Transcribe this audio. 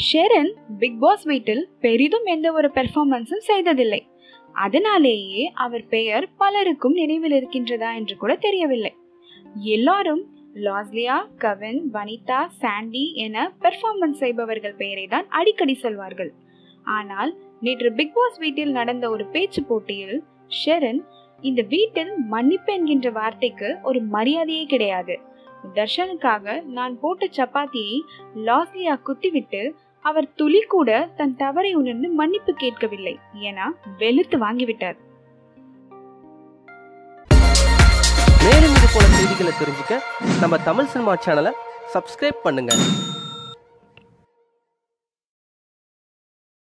Sharon big pass வீட்டில் பெரிதும் எந்த ஒரு பெர்ஃபார்மன்ஸும் செய்ததில்லை அதனாலேயே அவர் பெயர் பலருக்கும் நினைவில் இருக்கின்றதா என்று கூட தெரியவில்லை எல்லாரும் லாஸ்லியா கவின் வனிதா சாண்டி என பெர்ஃபார்மன்ஸ் செய்பவர்கள் பெயரை தான் அடிக்கடி சொல்வார்கள் ஆனால் நேற்று பிக் பாஸ் வீட்டில் நடந்த ஒரு பேச்சு போட்டியில் ஷெரன் இந்த வீட்டில் மன்னிப்பு என்கின்ற வார்த்தைக்கு ஒரு மரியாதையே கிடையாது தர்ஷனுக்காக நான் போட்ட சப்பாத்தியை லாஸ்லியா குத்திவிட்டு அவர் துளி கூட தன் தவறை உணர்ந்து மன்னிப்பு கேட்கவில்லை என வெளுத்து வாங்கிவிட்டார் மேலும் இது போல செய்திகளை தெரிஞ்சுக்க நம்ம தமிழ் சினிமா சேனலை சப்ஸ்கிரைப் பண்ணுங்க